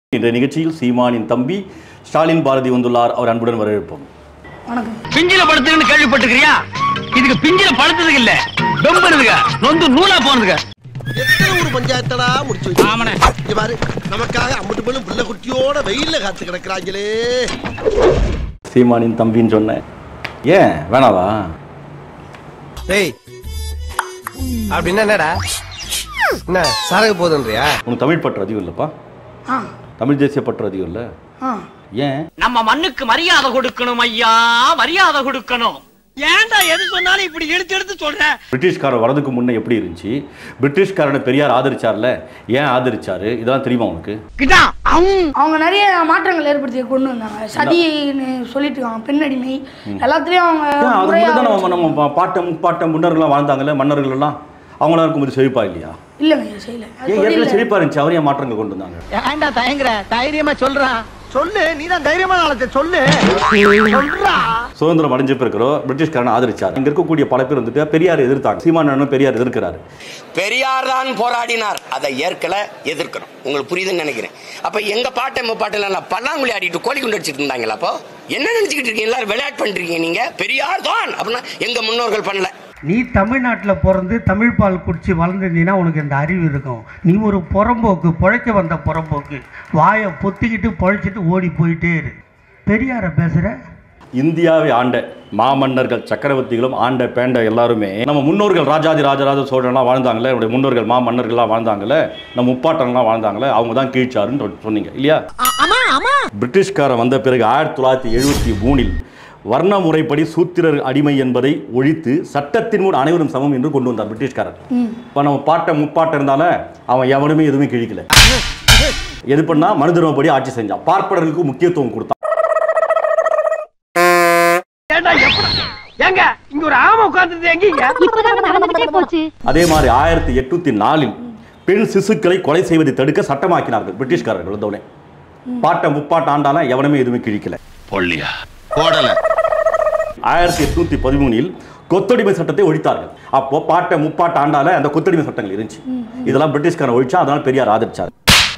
இந்த நிகழ்ச்சியில் சீமானின் தம்பி ஸ்டாலின் பாரதி வந்துள்ளார் அவர் அன்புடன் வரவேற்போம் வணக்கம் பிஞ்சில படுத்துன்னு கேள்விப்பட்டிருக்கியா இதுக்கு பிஞ்சில படுத்ததுக்கு இல்ல வெம்புறதுங்க நொந்து நூலா போனதுங்க எத்தனை ஊர் பஞ்சாயத்தடா முடிச்சு வச்சு ஆமாண்ணே. இங்க பாரு நமக்காக அம்மட்டு பெண்ணும் புள்ள குட்டியோட வெயில்ல காத்து கிடக்குறாங்களே சீமானின் தம்பின்னு சொன்னேன் ஏன் வேணாவா டேய் அப்படின்னா என்னடா என்ன சரகு போதுன்றியா உனக்கு தமிழ் பற்று அதிகம் இல்லைப்பா ஆ தமிழ் தேசிய பற்று அதிகம் இல்லை ஆ ஏன் நம்ம மண்ணுக்கு மரியாதை கொடுக்கணும் ஐயா மரியாதை கொடுக்கணும் ஏன்டா எது சொன்னாலும் இப்படி எடுத்து எடுத்து சொல்ற பிரிட்டிஷ்காரர் வரதுக்கு முன்னே எப்படி இருந்துச்சு பிரிட்டிஷ்காரனை பெரியார் ஆதரிச்சார்ல ஏன் ஆதரிச்சாரு இதெல்லாம் தெரியுமா உனக்கு கிட்டா அவங்க நிறைய மாற்றங்கள் ஏற்படுத்தி கொண்டு வந்தாங்க சதின்னு சொல்லிட்டு இருக்காங்க பெண்ணடிமை எல்லாத்துலயும் அவங்க ஏன் அது முறையா மட்டும் தான் நம்ம நம்ம பா- பாட்டம் முப்பாட்டம் முன்னர்கள்லாம் வாழ்ந்தாங்கல்ல மன்னர்கள் எல்லாம் அவங்களாம் இருக்கும்போது செழிப்பா இல்லையா இல்லைங்க ஐயா, செய்யல அது ஏன் ஏற்கனவே தொழில்ல- செழிப்பா இருந்துச்சு அவர் ஏன் மாற்றங்கள் கொண்டு வந்தாங்க ஏன்டா தயங்குற தைரியமா சொல்றான் சொல்லு நீ தான் தைரியமான ஆளத்தை சொல்லு சொல்றா சுதந்திரம் அடைஞ்ச பிறகு பிரிட்டிஷ்காரனை ஆதரிச்சார் இங்க இருக்கக்கூடிய பல பேர் வந்துட்டு பெரியார் எதிர்த்தாங்க சீமானனும் பெரியார் எதிர்க்கிறாரு பெரியார் தான் போராடினார் அதை ஏற்கல எதிர்க்கணும் உங்களுக்கு புரியுதுன்னு நினைக்கிறேன் அப்ப எங்க பாட்டை முப்பாட்டில் நான் பல்லாங்குழி ஆடிட்டு கோழி குண்டு அடிச்சிட்டு இருந்தாங்களா அப்போ என்ன நினைச்சுக்கிட்டு இருக்கீங்க எல்லாரும் விளையாட்டு பண்றீங்க நீங்க பெரியார் தான் அப்படின்னா எங்க முன்னோர்கள் பண்ணல நீ தமிழ்நாட்டில் பிறந்து தமிழ் பால் குடிச்சு வளர்ந்துருந்தீன்னா உனக்கு இந்த அறிவு இருக்கும் நீ ஒரு புறம்போக்கு பிழைக்க வந்த புறம்போக்கு வாயை பொத்திக்கிட்டு பழைச்சிட்டு ஓடி போயிட்டே இரு பெரியார பேசுகிற இந்தியாவை ஆண்ட மாமன்னர்கள் சக்கரவர்த்திகளும் ஆண்ட பேண்ட எல்லாருமே நம்ம முன்னோர்கள் ராஜாதி ராஜராஜ சோழன்லாம் வாழ்ந்தாங்களே நம்முடைய முன்னோர்கள் மாமன்னர்கள்லாம் வாழ்ந்தாங்களே நம்ம முப்பாட்டன்லாம் வாழ்ந்தாங்களே அவங்க தான் கீழ்ச்சாருன்னு சொ- சொன்னீங்க இல்லையா பிரிட்டிஷ்காரன் வந்த பிறகு ஆயிரத்தி தொள்ளாயிரத்தி எழுபத்தி மூணில் வர்ண முறைப்படி சூத்திரர் அடிமை என்பதை ஒழித்து சட்டத்தின் முன் அனைவரும் சமம் என்று கொண்டு வந்தார் பிரிட்டிஷ்காரர் இப்போ நம்ம பாட்டை முப்பாட்டம் இருந்தாலும் அவன் எவனுமே எதுவுமே கிழிக்கல எது பண்ணா மனுதர்மப்படி ஆட்சி செஞ்சான் பார்ப்பனர்களுக்கு முக்கியத்துவம் கொடுத்தான் ஏன்டா எப்படி ஏங்க இங்க ஒரு ஆமை உட்கார்ந்தது எங்கீங்க இப்பதாங்க நடந்துகிட்டே போச்சு அதே மாதிரி ஆயிரத்தி எட்நூத்தி நாலில் பெண் சிசுக்களை கொலை செய்வதை தடுக்க சட்டமாக்கினார்கள் பிரிட்டிஷ்காரர்கள் வந்தவுடனே பாட்டை முப்பாட்ட ஆண்டாலாம் எவனுமே எதுவுமே கிழிக்கல பொல்லியா போடல ஆயிரத்தி எட்நூத்தி பதிமூணில் கொத்தடிமை சட்டத்தை ஒழித்தார்கள் அப்போ பாட்டை முப்பாட்ட ஆண்டால அந்த கொத்தடிமை சட்டங்கள் இருந்துச்சு இதெல்லாம் பிரிட்டிஷ்காரன் ஒழிச்சா அதனால பெரியார் ஆதரிச்சார்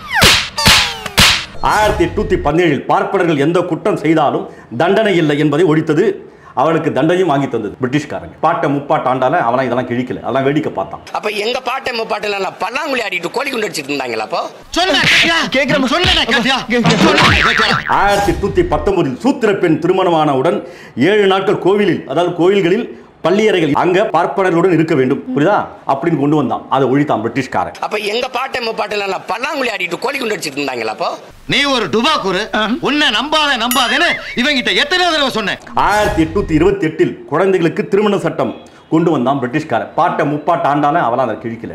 ஆயிரத்தி எட்நூத்தி பதினேழில் பார்ப்பனர்கள் எந்த குற்றம் செய்தாலும் தண்டனை இல்லை என்பதை ஒழித்தது அவனுக்கு தண்டனையும் வாங்கி தந்தது பிரிட்டிஷ்காரங்க பாட்டை முப்பாட்ட ஆண்டால அவனா இதெல்லாம் கிழிக்கல அதெல்லாம் வேடிக்கை பார்த்தான் அப்ப எங்க பாட்டை முப்பாட்டில் நான் பல்லாங்குழி ஆடிட்டு கோழி குண்டு அடிச்சிட்டு இருந்தாங்களா அப்போ கேக்குறேன் சொல்லுடா ஆயிரத்தி எட்நூத்தி பத்தொன்பதில் சூத்திர பெண் திருமணமானவுடன் ஏழு நாட்கள் கோவிலில் அதாவது கோயில்களில் பள்ளியறைகள் அங்க பார்ப்பனர்களுடன் இருக்க வேண்டும் புரியுதா அப்படின்னு கொண்டு வந்தான் அதை ஒழித்தான் பிரிட்டிஷ்காரன் அப்ப எங்க பாட்டை முப்பாட்டில் நான் பல்லாங்குழி ஆடிட்டு கோழி குண்டு அடிச்சிட்டு இருந்தாங்களா அப்போ நீ ஒரு டுபாக்கூரு உன்னை நம்பாத நம்பாதேன்னு இவங்கிட்ட எத்தனை தடவை சொன்னேன் ஆயிரத்தி எட்நூத்தி இருபத்தி எட்டில் குழந்தைகளுக்கு திருமண சட்டம் கொண்டு வந்தான் பிரிட்டிஷ்காரன் பாட்டை முப்பாட்ட ஆண்டாலும் அவெல்லாம் அதை கிழிக்கல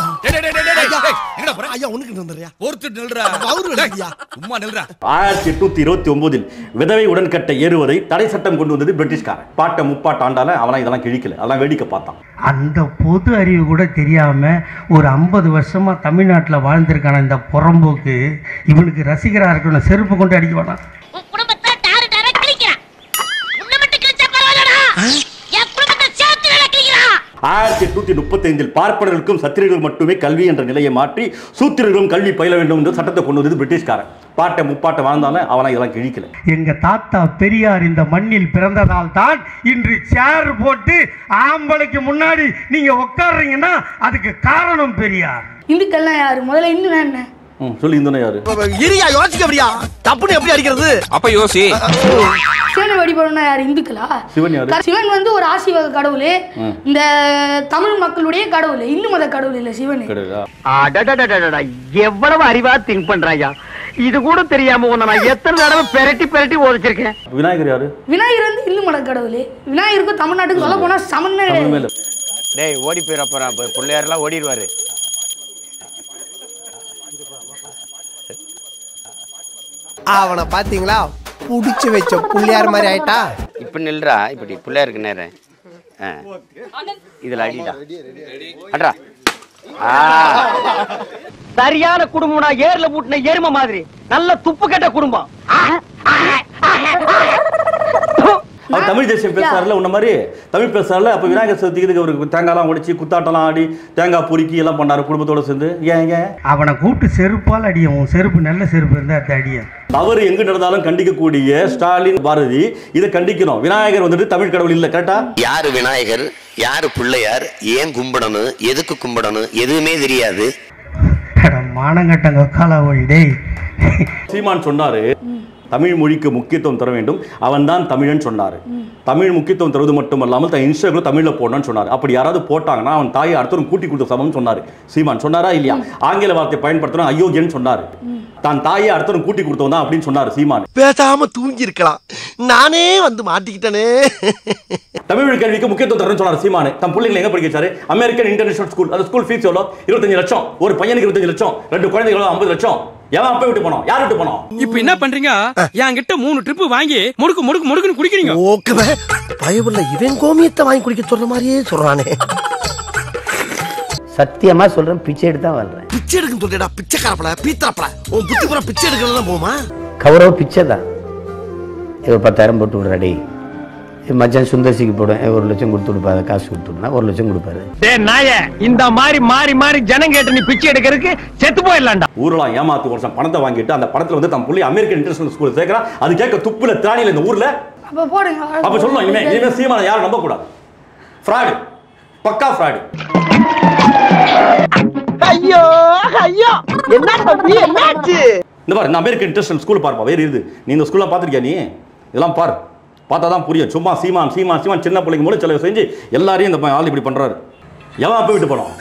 ஐயா உனக்கு வந்துடுறியா ஒருத்தர் நில்றா அவரு இல்லையா சும்மா நில்றா ஆயிரத்தி எட்நூத்தி இருபத்தி ஒன்பதில் விதவை உடன்கட்டை ஏறுவதை தடை சட்டம் கொண்டு வந்தது பிரிட்டிஷ்காரன் பாட்டை முப்பாட்ட ஆண்டாலும் அவெல்லாம் இதெல்லாம் கிழிக்கல அதெல்லாம் வேடிக்கை பார்த்தான் அந்த பொது அறிவு கூட தெரியாம ஒரு ஐம்பது வருஷமா தமிழ்நாட்டில் வாழ்ந்திருக்கான இந்த புறம்போக்கு இவனுக்கு ரசிகரா இருக்கணும் செருப்பு கொண்டு அடிக்க வேணாம் உன் குடும்பத்தை டாரு டாரா கிழிக்கிறான் உன்னை மட்டும் கிழிச்சா பரவாயில்லடா என் குடும்பத்தை சேர்த்து வேலை கிழிக்கிறான் ஆயிரத்தி எட்நூத்தி முப்பத்தி ஐந்தில் பார்ப்பனர்களுக்கும் சத்திரியர்கள் மட்டுமே கல்வி என்ற நிலையை மாற்றி சூத்திரர்களும் கல்வி பயில வேண்டும் என்று சட்டத்தை கொண்டு வந்தது பிரிட்டிஷ்காரன் பாட்டை முப்பாட்டை வாழ்ந்தாலும் அவனை இதெல்லாம் கிழிக்கல எங்க தாத்தா பெரியார் இந்த மண்ணில் பிறந்ததால் தான் இன்று சேர் போட்டு ஆம்பளைக்கு முன்னாடி நீங்க உட்கார்றீங்கன்னா அதுக்கு காரணம் பெரியார் இந்துக்கள்லாம் யாரு முதல்ல இந்துனா என்ன ம், சொல்லி இந்தன யாரு இரியா யோசிக்க அப்படியா தப்புன்னு எப்படி அடிக்கிறது அப்ப யோசி சிவனை வழிபடணும்னா யாரு இந்துக்களா சிவன் யாரு? க- சிவன் வந்து ஒரு ஆசீர்வாத கடவுள் இந்த தமிழ் மக்களுடைய கடவுள் இந்து மத கடவுள் இல்ல சிவன் கிடையாதா அடடடடடடா, எவ்வளவு அறிவா திங்க் பண்றாயா இது கூட தெரியாம உன்னை நான் எத்தனை தடவை பெரட்டி பெரட்டி ஓதிச்சிருக்கேன் விநாயகர் யாரு விநாயகர் வந்து இந்து மத கடவுள் விநாயகருக்கும் தமிழ்நாட்டுக்கு சொல்ல போனா சமன்மே தமிழ் கிடையாது. மேல டேய் ஓடி போயிடப்போறான் பிள்ளையாரெல்லாம் ஓடிடுவாரு அவனை பாத்தீங்களா புடிச்சு வச்ச புள்ளியார் மாதிரி ஆயிட்டா இப்ப நில்றா இப்படி பிள்ளையாருக்கு நேரம் ஆ. இதுல அடிடா அட்ரா ஆ சரியான குடும்பம்னா ஏர்ல பூட்டின எரும மாதிரி நல்ல துப்பு கெட்ட குடும்பம் அவர் தமிழ் தேசியம் பேசுறாருல உன்ன மாதிரி தமிழ் பேசுறாருல அப்ப விநாயகர் சதுர்த்திக்கு இதுக்கு ஒரு தேங்காய்லாம் உடைச்சு குத்தாட்டம்லாம் ஆடி தேங்காய் பொறுக்கி எல்லாம் பண்ணாரு குடும்பத்தோட சேர்ந்து ஏன் ஏன் அவனை கூப்பிட்டு செருப்பால் அடியும் உன் செருப்பு நல்ல செருப்பு இருந்தால் அதை அடியும் தவறு எங்கு நடந்தாலும் கண்டிக்கக்கூடிய ஸ்டாலின் பாரதி இதை கண்டிக்கணும் விநாயகர் வந்துட்டு தமிழ் கடவுள் இல்ல கரெக்டா யாரு விநாயகர் யாரு பிள்ளையார் ஏன் கும்பிடணும் எதுக்கு கும்பிடணும் எதுவுமே தெரியாது அட மானங்கட்டங்க காலா வழி டேய் சீமான் சொன்னாரு தமிழ் மொழிக்கு முக்கியத்துவம் தர வேண்டும் அவன் தான் தமிழன் சொன்னாரு தமிழ் முக்கியத்துவம் தருவது மட்டுமல்லாமல் தன் இன்ஸ்டாகிராம் தமிழ்ல போடணும்னு சொன்னார் அப்படி யாராவது போட்டாங்கன்னா அவன் தாயை அடுத்தவரும் கூட்டி கொடுத்த சமம் சொன்னாரு சீமான் சொன்னாரா இல்லையா ஆங்கில வார்த்தை பயன்படுத்தணும் அயோக்கியன்னு சொன்னாரு தான் தாயை அடுத்தவரும் கூட்டி கொடுத்தவன் தான் அப்படின்னு சொன்னாரு சீமான் பேசாம தூங்கி இருக்கலாம் நானே வந்து மாட்டிக்கிட்டனே தமிழ் வழி கல்விக்கு முக்கியத்துவம் தரணும்னு சொன்னார் சீமானு தம் பிள்ளைங்களை எங்க படிக்க வச்சாரு அமெரிக்கன் இன்டர்நேஷனல் ஸ்கூல் அந்த ஸ்கூல் ஃபீஸ் எவ்வளோ இருபத்தஞ்சு லட்சம் ஒரு பையனுக்கு இருபத்தஞ்சு லட்சம் ரெண்டு குழந்தைகளும் ஐம்பது லட்சம் எவன் அப்ப விட்டு போனோம் யார் விட்டு போனோம் இப்ப என்ன பண்றீங்க என்கிட்ட மூணு ட்ரிப் வாங்கி முடுக்கு முடுக்கு முடுக்குன்னு குடிக்கிறீங்க ஓகே பயவுள்ள இவன் கோமியத்தை வாங்கி குடிக்க சொல்ற மாதிரியே சொல்றானே சத்தியமா சொல்றேன் பிச்சை எடுத்து தான் வாழ்றேன் பிச்சை எடுக்க சொல்றா பிச்சைக்காரப்பல பீத்தரப்பல உன் புத்தி பூரா பிச்சை எடுக்கலாம் போமா கௌரவ பிச்சை தான் ஒரு பத்தாயிரம் போட்டு விடுறாடி மச்சான் சுந்தர்சிக்கு போடும் ஒரு லட்சம் கொடுத்து விடுப்பாரு காசு கொடுத்துடுனா ஒரு லட்சம் கொடுப்பாரு டேய் நாய இந்த மாதிரி மாறி மாறி ஜனம் கேட்டு நீ பிச்சை எடுக்கிறதுக்கு செத்து போயிடலாம்டா ஊரெல்லாம் ஏமாத்து வருஷம் பணத்தை வாங்கிட்டு அந்த பணத்துல வந்து தம் புள்ளி அமெரிக்கன் இன்டர்நேஷனல் ஸ்கூல் சேர்க்கிறான் அது கேட்க துப்புல திராணியில இந்த ஊர்ல அப்ப போடுங்க அப்ப சொல்லணும் இனிமே இனிமே சீமான யாரும் நம்ப கூடாது ஃப்ராடு பக்கா ஃப்ராடு ஐயோ ஐயோ என்ன தம்பி என்னாச்சு இந்த பாரு இந்த அமெரிக்கன் இன்டர்நேஷனல் ஸ்கூல் பாருப்பா வேறு இது நீ இந்த ஸ்கூல்லாம் பார்த்துருக்கியா நீ இதெல்லாம் பாரு பார்த்தா தான் புரியும் சும்மா சீமான் சீமான் சீமான் சின்ன பிள்ளைங்க மூலம் செலவு செஞ்சு எல்லாரையும் இந்த ஆள் இப்படி பண்றாரு எவன் அப்ப விட்டு போனோம்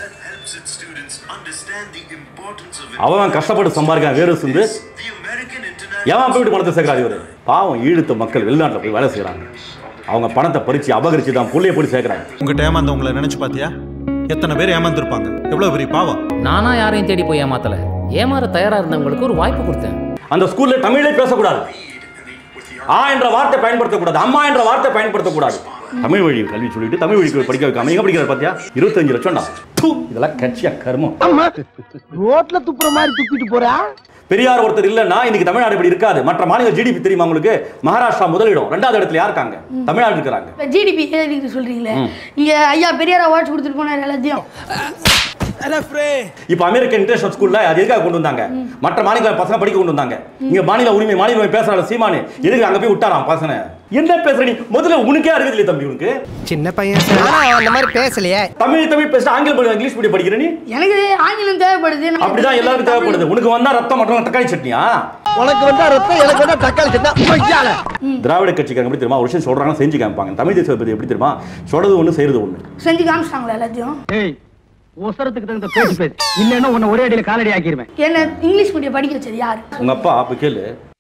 அவன் கஷ்டப்பட்டு சம்பாதிக்கான் வேறு சிந்து எவன் அப்ப விட்டு பணத்தை சேர்க்கிறாரு இவரு பாவம் ஈழுத்த மக்கள் வெளிநாட்டில் போய் வேலை செய்கிறாங்க அவங்க பணத்தை பறிச்சு அபகரிச்சு தான் புள்ளைய போய் சேர்க்குறாங்க உங்ககிட்ட ஏமாந்தவங்களை நினைச்சு பாத்தியா எத்தனை பேர் ஏமாந்துருப்பாங்க எவ்வளவு பெரிய பாவம் நானா யாரையும் தேடி போய் ஏமாத்தல ஏமாற தயாரா இருந்தவங்களுக்கு ஒரு வாய்ப்பு கொடுத்தேன் அந்த ஸ்கூல்ல தமிழே பேசக்கூடாது ஆ என்ற வார்த்தை பயன்படுத்தக்கூடாது அம்மா என்ற வார்த்தை பயன்படுத்தக்கூடாது தமிழ் வழி கல்வி சொல்லிட்டு தமிழ் வழி படிக்க வைக்காம எங்க படிக்கிறார் பாத்தியா இருபத்தஞ்சு லட்சம்டா தூ, இதெல்லாம் கட்சியா கர்மம் ரோட்ல துப்புற மாதிரி துப்பிட்டு போறா பெரியார் ஒருத்தர் இல்லைன்னா இன்னைக்கு தமிழ்நாடு இப்படி இருக்காது மற்ற மாநில ஜிடிபி தெரியுமா உங்களுக்கு மகாராஷ்டிரா முதலிடம் ரெண்டாவது இடத்துல யார் இருக்காங்க தமிழ்நாடு இருக்கிறாங்க இப்போ ஜிடிபி ஏறிட்டு சொல்றீங்களே இங்க ஐயா பெரியார் அவார்ட்ஸ் கொடுத்துட்டு போனார் எல்லாத்தையும் இப்ப அமெரிக்கன் இன்டர்நேஷனல் ஸ்கூல்ல அது எதுக்காக கொண்டு வந்தாங்க மற்ற மாநில பசங்க படிக்க கொண்டு வந்தாங்க இங்க மாநில உரிமை மாநில உரிமை பேசுறாரு சீமானு எதுக்கு அங்க போய் விட்டாராம் பசங்க என்ன பேசுற நீ முதல்ல உனக்கே அறிவு இல்லையே தம்பி உனக்கு சின்ன பையன் சார் ஆனா அந்த மாதிரி பேசலையே தமிழ் தமிழ் பேச ஆங்கிலம் படி இங்கிலீஷ் மீடியம் படிக்கிற நீ எனக்கு ஆங்கிலம் தேவைப்படுது நான் அப்படிதான் எல்லாருக்கும் தேவைப்படுது உனக்கு வந்தா ரத்தம் மற்றும் தக்காளி சட்னியா உனக்கு வந்தா ரத்தம் எனக்கு வந்தா தக்காளி சட்னா திராவிட கட்சிக்காரங்க எப்படி தெரியுமா ஒரு விஷயம் சொல்றாங்க செஞ்சு காமிப்பாங்க தமிழ் தேசிய பத்தி எப்படி தெரியுமா சொல்றது ஒண்ணு செய்யறது ஒண்ணு செஞ்சு காமிச்சிட்டாங்களா எல்லாத்தையும் ஏய் ஒசரத்துக்கு தகுந்த பேசி பேசி இல்லன்னா உன்னை ஒரே அடியில காலடி ஆக்கிருவேன் என்ன இங்கிலீஷ் மீடியம் படிக்க வச்சது யாரு உங்க அப்பா அப்ப கேளு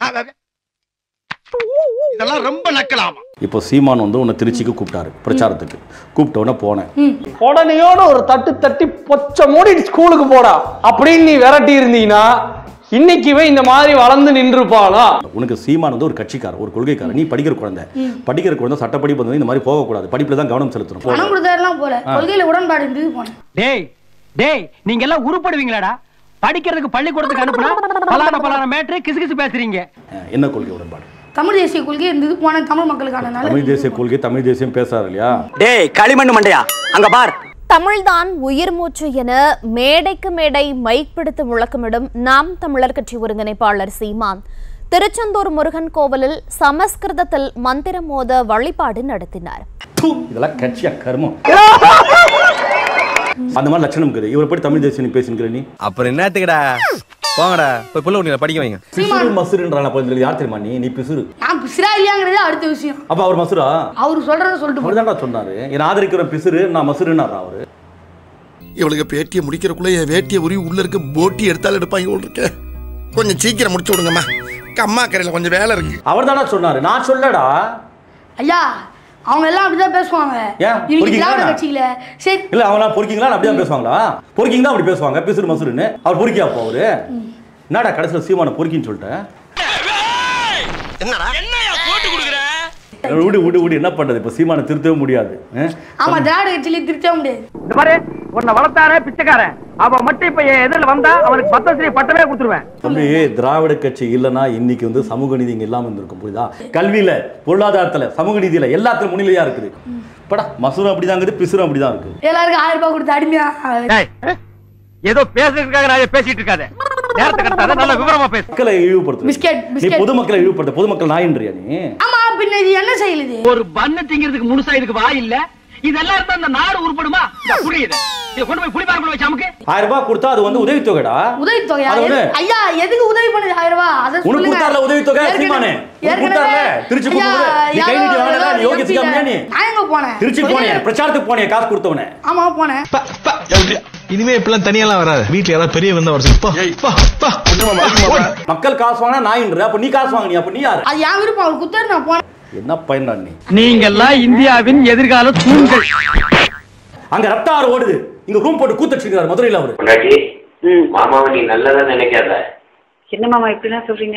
இதெல்லாம் ரொம்ப நக்கலாமா இப்போ சீமான் வந்து உன்னை திருச்சிக்கு கூப்பிட்டாரு பிரச்சாரத்துக்கு கூப்பிட்ட உடனே போனேன் உடனேயோட ஒரு தட்டு தட்டி பொச்ச மூடி ஸ்கூலுக்கு போடா அப்படின்னு நீ விரட்டி இருந்தீங்கன்னா இன்னைக்கு இவன் இந்த மாதிரி வளர்ந்து நின்றுப்பாளா உனக்கு சீமான் வந்து ஒரு கட்சிக்காரர் ஒரு கொள்கைக்காரர் நீ படிக்கிற குழந்தை படிக்கிற குழந்தை சட்டப்படி வந்து இந்த மாதிரி போகக்கூடாது படிப்புல தான் கவனம் செலுத்தணும் பணம் கொடுத்தாருலாம் போல கொள்கையில உடன்பாடு இருந்தது போனேன் டேய் டேய் நீங்க எல்லாம் உருப்படுவீங்களாடா படிக்கிறதுக்கு பள்ளிக்கூடத்துக்கு அனுப்புனா பலான பலான மேட்ரு கிசு கிசு பேசுறீங்க அஹ் என்ன கொள்கை உடன்பாடு தமிழ் தேசிய கொள்கை இருந்தது போனேன் தமிழ் மக்களுக்கான நல்ல தமிழ் தேசிய கொள்கை தமிழ் தேசியம் பேசுறாரு இல்லையா டேய் களிமண் மண்டையா அங்க பார் தமிழ்தான் உயிர் மூச்சு என மேடைக்கு மேடை மைக் பிடித்து முழக்கமிடும் நாம் தமிழர் கட்சி ஒருங்கிணைப்பாளர் சீமான் திருச்செந்தூர் முருகன் கோவிலில் சமஸ்கிருதத்தில் மந்திரம் மோத வழிபாடு நடத்தினார் தூ, இதெல்லாம் கட்சியா கர்மம் அந்த மாதிரி லட்சணம் இருக்குது இவர் போய் தமிழ் தேசியம் நீ பேசுங்கிற நீ அப்புறம் என்னத்துக்குடா போங்கடா போய் புள்ள உங்களை படிக்க வைங்க பிசுறு மசுறுன்றான போய் யார் தெரியுமா நீ நீ பிசுறு நான் பிசிரா இல்லையாங்கிறது அடுத்த விஷயம் அப்ப அவர் மசுரா அவர் சொல்றத சொல்லிட்டு போறேன் அவர் சொன்னாரு என்ன ஆதரிக்கிற பிசுறு நான் மசுறுன்னாரா அவரு இவளுக்கு பேட்டியை முடிக்கிறக்குள்ள என் வேட்டியை உருவி உள்ள இருக்க போட்டி எடுத்தாலும் எடுப்பாங்க போல் இருக்க கொஞ்சம் சீக்கிரம் முடிச்சு விடுங்கம்மா அம்மா கரையில கொஞ்சம் வேலை இருக்கு அவர் தானே சொன்னாரு நான் சொல்லடா ஐயா அவங்க எல்லாம் அப்படிதான் பேசுவாங்க ஏன்? இன்னைக்கு பொறுக்கீங்களா? திராவிட கட்சியில சரி இல்ல அவங்களா பொறுக்கிங்களா அப்படிதான் பேசுவாங்களா பொறுக்கிங்க தான் அப்படி பேசுவாங்க பிசுறு மசுறுன்னு அவர் பொறுக்கியா அப்போ அவரு என்னடா கடைசியில் சீமான பொறுக்கின்னு சொல்லிட்டேன் என்னடா விடு விடு விடு என்ன பண்றது இப்ப சீமானை திருத்தவே முடியாது ஆ? ஆமா திராவிட கட்சியிலே திருத்தவே முடியாது இந்த பாரு உன்னை வளர்த்தாரே பிச்சைக்காரன் அவன் மட்டும் இப்ப என் எதிரில் வந்தா அவனுக்கு பத்தஸ்ரீ பட்டமே கொடுத்துருவேன் தம்பி திராவிட கட்சி இல்லைன்னா இன்னைக்கு வந்து சமூக நீதி இங்க இல்லாம இருந்திருக்கும் புரியுதா கல்வியில பொருளாதாரத்துல சமூக நீதியில எல்லாத்துலயும் முன்னிலையா இருக்குது படா மசூரம் அப்படிதான் இருக்குது பிசுரும் அப்படிதான் இருக்கு எல்லாருக்கும் ஆயிரம் ரூபாய் கொடுத்து அடிமையா ஏதோ பேசுறதுக்காக நான் பேசிட்டு இருக்காத நேரத்தை கடத்தாத நல்ல விவரமா பேசு மக்களை இழிவுபடுத்து பிஸ்கெட் நீ பிஸ்கெட் பொதுமக்களை இழிவுபடுத்த பொதுமக்கள் நாயின்றியா நீ ஆமா பின்ன இது என்ன செய்யுது ஒரு பண்ணு திங்கிறதுக்கு முழுசா இதுக்கு வாய் இல்ல இதெல்லாம் இருந்தா இந்த நாடு உருப்படுமா இந்த புரியுது இதை கொண்டு போய் குடிபாருக்குள்ள வச்சு அமுக்கு ஆயிரம் ரூபாய் கொடுத்தா அது வந்து உதவித்தொகைடா உதவித்தொகை அது வந்து- ஐயா எதுக்கு உதவி பண்ணுது ஆயிரம் ரூபாய் அதை உனக்கு சொல்லுங்க. கொடுத்தார்ல உதவித்தொகை ஏற்கனவே- சீமானே உனக்கு ஏற்கனவே- கொடுத்தார்ல திருச்சி ஐயா, கொடுத்தது நீ கை யாரோ- நீட்டி வாங்கினா நீ யாரோ யோகியத்துக்கு MP ல- கம்மியா நீ நான் எங்க போனேன் திருச்சி போனேன் பிரச்சாரத்துக்கு போனேன் காசு கொடுத்தவனே ஆமா போனேன் இனிமே இப்பெல்லாம் தனியெல்லாம் வராது வீட்டுல யாராவது பெரிய வந்தா வர சொல்லு. பா, பா, பா. மக்கள் காசு வாங்கினா நாயின்ற அப்ப நீ காசு வாங்கினியா அப்ப நீ யாரு அது என் விருப்பம் அவர் குத்தாரு நான் போனேன் என்ன பயன்டா நீ நீங்கெல்லாம் இந்தியாவின் எதிர்கால தூண்கள் அங்க ரத்த ஆறு ஓடுது இங்க ரூம் போட்டு கூத்தடிச்சிருக்காரு மதுரையில அவரு பொண்டாட்டி மாமாவை நீ நல்லதா நினைக்காத என்ன மாமா இப்படிலாம் சொல்றீங்க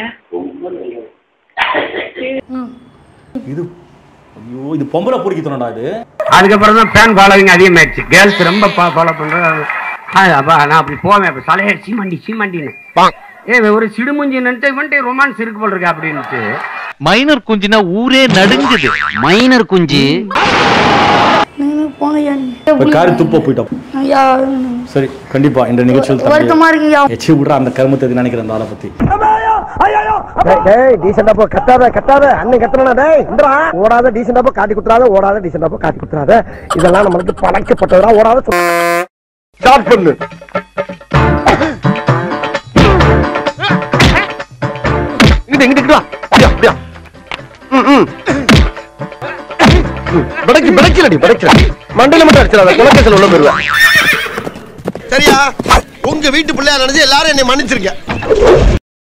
இது ஐயோ இது பொம்பளை பிடிக்கணும்டா இது அதுக்கப்புறம் தான் ஃபேன் ஃபாலோவிங் அதிகமாயிடுச்சு கேர்ள்ஸ் ரொம்ப ஃபாலோ பண்றது அப்பா நான் அப்படி போவேன் அப்ப தலைய சீமாண்டி சீமாண்டின்னு ஏ ஒரு சிடுமுஞ்சி நினைச்சு இவன்ட்டு ரொமான்ஸ் இருக்கு போல் இருக்கு அப்படின்ட்டு மைனர் குஞ்சுனா ஊரே நடுங்குது மைனர் குஞ்சு நீங்க போங்க ஐயா இப்ப காரி துப்ப போயிட்டோம் ஐயா சரி கண்டிப்பா இந்த நிகழ்ச்சியில் வருத்தமா இருக்கு ஐயா எச்சி விடுற அந்த கருமத்தை நினைக்கிறேன் அந்த ஆளை பத்தி டேய் டீசெண்டா போ கத்தாத கத்தாத அண்ணன் கத்துறா டேய் இந்தரா ஓடாத டீசெண்டா போ காட்டி குத்துறாத ஓடாத டீசெண்டா போ காட்டி குத்துறாத இதெல்லாம் நம்மளுக்கு பழக்கப்பட்டதா ஓடாத ஸ்டார்ட் பண்ணு இங்கிட்டு இங்கிட்டு வா அப்படியா அப்படியா ம் ம் படக்கி படக்கலடி படக்கல மண்டையில மட்டும் அடிச்சிடாத குலக்கேசல் உள்ள போயிருவேன் சரியா உங்க வீட்டு பிள்ளையா நினைச்சு எல்லாரும் என்னை மன்னிச்சிருக்க